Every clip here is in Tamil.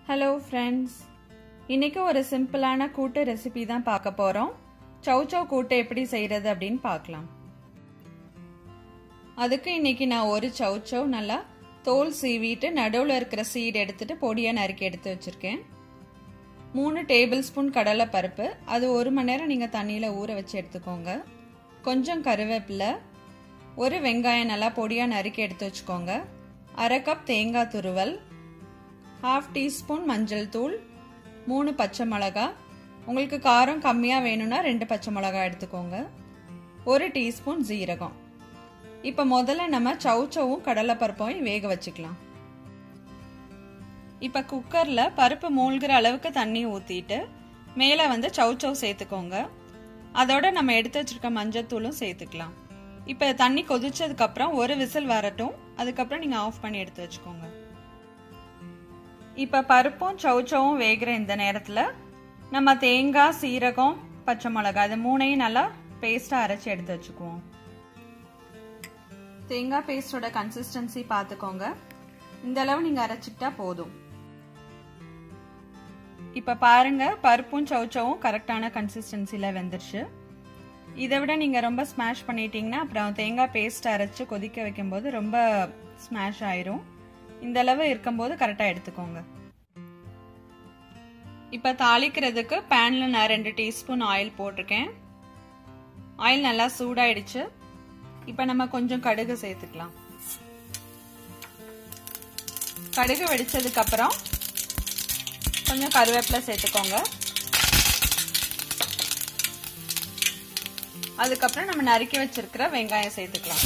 ஹலோ ஃப்ரெண்ட்ஸ் இன்னைக்கு ஒரு சிம்பிளான கூட்டு ரெசிபி தான் பார்க்க போகிறோம் சௌ சௌ கூட்டு எப்படி செய்கிறது அப்படின்னு பார்க்கலாம் அதுக்கு இன்னைக்கு நான் ஒரு சௌ சௌ நல்லா தோல் சீவிட்டு நடுவில் இருக்கிற சீடு எடுத்துட்டு பொடியாக நறுக்கி எடுத்து வச்சுருக்கேன் மூணு டேபிள் ஸ்பூன் கடலை பருப்பு அது ஒரு மணி நேரம் நீங்கள் தண்ணியில் ஊற வச்சு எடுத்துக்கோங்க கொஞ்சம் கருவேப்பிலை ஒரு வெங்காயம் நல்லா பொடியாக நறுக்கி எடுத்து வச்சுக்கோங்க அரை கப் தேங்காய் துருவல் ஹாஃப் டீஸ்பூன் மஞ்சள் தூள் மூணு பச்சை மிளகா உங்களுக்கு காரம் கம்மியாக வேணும்னா ரெண்டு பச்சை மிளகா எடுத்துக்கோங்க ஒரு டீஸ்பூன் ஜீரகம் இப்போ முதல்ல நம்ம சவுச்சவும் கடலைப்பருப்பையும் வேக வச்சுக்கலாம் இப்போ குக்கரில் பருப்பு மூழ்கிற அளவுக்கு தண்ணி ஊற்றிட்டு மேலே வந்து சவுச்சவ் சேர்த்துக்கோங்க அதோட நம்ம எடுத்து வச்சிருக்க மஞ்சத்தூளும் சேர்த்துக்கலாம் இப்போ தண்ணி கொதிச்சதுக்கப்புறம் ஒரு விசில் வரட்டும் அதுக்கப்புறம் நீங்கள் ஆஃப் பண்ணி எடுத்து வச்சுக்கோங்க இப்போ பருப்பும் சவுச்சவும் வேகிற இந்த நேரத்தில் நம்ம தேங்காய் சீரகம் பச்சை மிளகாய் இது மூணையும் நல்லா பேஸ்ட்டாக அரைச்சி எடுத்து வச்சுக்குவோம் தேங்காய் பேஸ்டோட கன்சிஸ்டன்சி பார்த்துக்கோங்க இந்த அளவு நீங்கள் அரைச்சிக்கிட்டா போதும் இப்போ பாருங்க பருப்பும் சவுச்சவும் கரெக்டான கன்சிஸ்டன்சியில் வெந்துருச்சு இதை விட நீங்கள் ரொம்ப ஸ்மாஷ் பண்ணிட்டீங்கன்னா அப்புறம் தேங்காய் பேஸ்ட் அரைச்சி கொதிக்க வைக்கும்போது ரொம்ப ஸ்மாஷ் ஆயிரும் இந்த அளவு இருக்கும்போது கரெக்டாக எடுத்துக்கோங்க இப்போ தாளிக்கிறதுக்கு பேனில் நான் ரெண்டு டீஸ்பூன் ஆயில் போட்டிருக்கேன் ஆயில் நல்லா சூடாயிடுச்சு இப்போ நம்ம கொஞ்சம் கடுகு சேர்த்துக்கலாம் கடுகு வெடிச்சதுக்கு அப்புறம் கொஞ்சம் கருவேப்பிலை சேர்த்துக்கோங்க அதுக்கப்புறம் நம்ம நறுக்கி வச்சிருக்கிற வெங்காயம் சேர்த்துக்கலாம்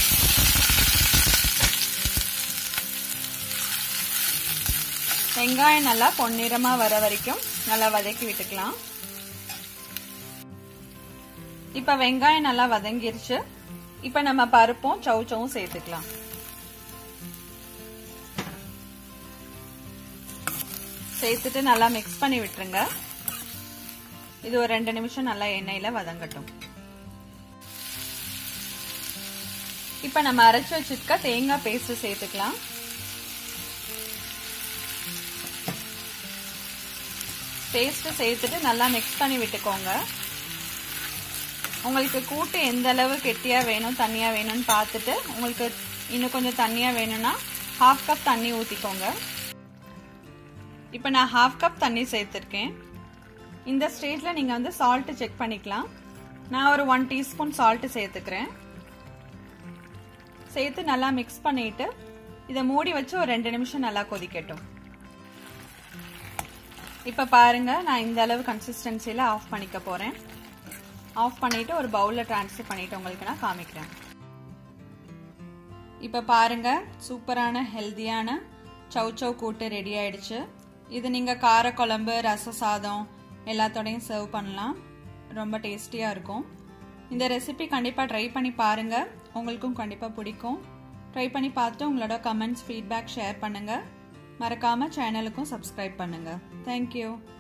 வெங்காயம் நல்லா பொன்னிறமா வர வரைக்கும் நல்லா வதக்கி விட்டுக்கலாம் இப்ப வெங்காயம் நல்லா வதங்கிருச்சு இப்ப நம்ம பருப்பும் சவுச்சவும் சேர்த்துக்கலாம் சேர்த்துட்டு நல்லா மிக்ஸ் பண்ணி விட்டுருங்க இது ஒரு ரெண்டு நிமிஷம் நல்லா எண்ணெயில வதங்கட்டும் இப்ப நம்ம அரைச்சு வச்சிருக்க தேங்காய் பேஸ்ட் சேர்த்துக்கலாம் பேஸ்ட் சேர்த்துட்டு நல்லா மிக்ஸ் பண்ணி விட்டுக்கோங்க உங்களுக்கு கூட்டு எந்த அளவு கெட்டியாக வேணும் தண்ணியாக வேணும்னு பார்த்துட்டு உங்களுக்கு இன்னும் கொஞ்சம் தண்ணியாக வேணும்னா ஹாஃப் கப் தண்ணி ஊற்றிக்கோங்க இப்போ நான் ஹாஃப் கப் தண்ணி சேர்த்துருக்கேன் இந்த ஸ்டேஜில் நீங்கள் வந்து சால்ட்டு செக் பண்ணிக்கலாம் நான் ஒரு ஒன் டீஸ்பூன் சால்ட்டு சேர்த்துக்கிறேன் சேர்த்து நல்லா மிக்ஸ் பண்ணிட்டு இதை மூடி வச்சு ஒரு ரெண்டு நிமிஷம் நல்லா கொதிக்கட்டும் இப்போ பாருங்க நான் இந்த அளவு கன்சிஸ்டன்சியில் ஆஃப் பண்ணிக்க போகிறேன் ஆஃப் பண்ணிட்டு ஒரு பவுலில் ட்ரான்ஸ்ஃபர் பண்ணிட்டு உங்களுக்கு நான் காமிக்கிறேன் இப்போ பாருங்க சூப்பரான ஹெல்த்தியான சவ் சவ் கூட்டு ரெடி ஆயிடுச்சு இது நீங்கள் காரக்குழம்பு ரச சாதம் எல்லாத்தோடையும் சர்வ் பண்ணலாம் ரொம்ப டேஸ்டியாக இருக்கும் இந்த ரெசிபி கண்டிப்பாக ட்ரை பண்ணி பாருங்கள் உங்களுக்கும் கண்டிப்பாக பிடிக்கும் ட்ரை பண்ணி பார்த்து உங்களோட கமெண்ட்ஸ் ஃபீட்பேக் ஷேர் பண்ணுங்கள் மறக்காமல் சேனலுக்கும் சப்ஸ்கிரைப் பண்ணுங்கள் தேங்க்யூ